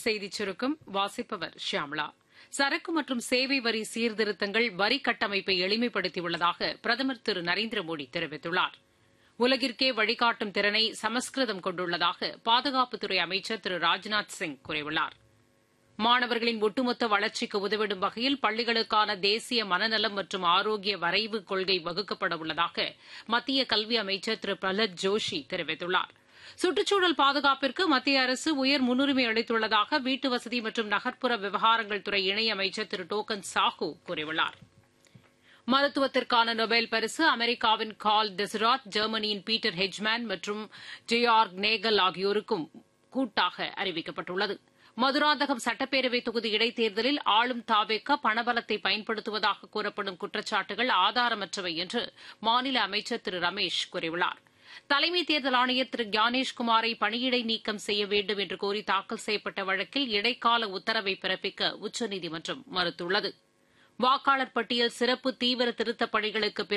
செய்திச் சுருக்கம் வாசிப்பவர் ஷியாம்லா சரக்கு மற்றும் சேவை வரி சீர்திருத்தங்கள் வரி கட்டமைப்பை எளிமைப்படுத்தியுள்ளதாக பிரதமர் திரு நரேந்திர மோடி தெரிவித்துள்ளார் உலகிற்கே வழிகாட்டும் திறனை சமஸ்கிருதம் கொண்டுள்ளதாக பாதுகாப்புத்துறை அமைச்சர் திரு ராஜ்நாத் சிங் கூறியுள்ளார் மாணவர்களின் ஒட்டுமொத்த வளர்ச்சிக்கு உதவிடும் வகையில் பள்ளிகளுக்கான தேசிய மனநலம் மற்றும் ஆரோக்கிய வரைவு கொள்கை வகுக்கப்பட உள்ளதாக மத்திய கல்வி அமைச்சர் திரு பிரஹ்லாத் ஜோஷி தெரிவித்துள்ளார் சுற்றுச்சூழல் பாதுகாப்பிற்கு மத்திய அரசு உயர் முன்னுரிமை அளித்துள்ளதாக வீட்டுவசதி மற்றும் நகர்ப்புற விவகாரங்கள் துறை இணையமைச்சர் திரு டோக்கன் சாஹூ கூறியுள்ளார் மருத்துவத்திற்கான நொபேல் பரிசு அமெரிக்காவின் கால் டெசராட் ஜெர்மனியின் பீட்டர் ஹெஜ்மேன் மற்றும் ஜெயார்க் நேகல் ஆகியோருக்கும் கூட்டாக அறிவிக்கப்பட்டுள்ளது மதுராந்தகம் சட்டப்பேரவை தொகுதி இடைத்தேர்தலில் ஆளும் தாவேக்க பணபலத்தை பயன்படுத்துவதாக கூறப்படும் குற்றச்சாட்டுகள் ஆதாரமற்றவை என்று மாநில அமைச்சர் திரு ரமேஷ் கூறியுள்ளார் தலைமை தேர்தல் ஆணையர் திரு ஞானேஷ்குமாரை பணியிடை நீக்கம் செய்ய வேண்டும் என்று கோரி தாக்கல் செய்யப்பட்ட வழக்கில் இடைக்கால உத்தரவை பிறப்பிக்க உச்சநீதிமன்றம் மறுத்துள்ளது வாக்காளர் பட்டியல் சிறப்பு தீவிர திருத்தப் பணிகளுக்கு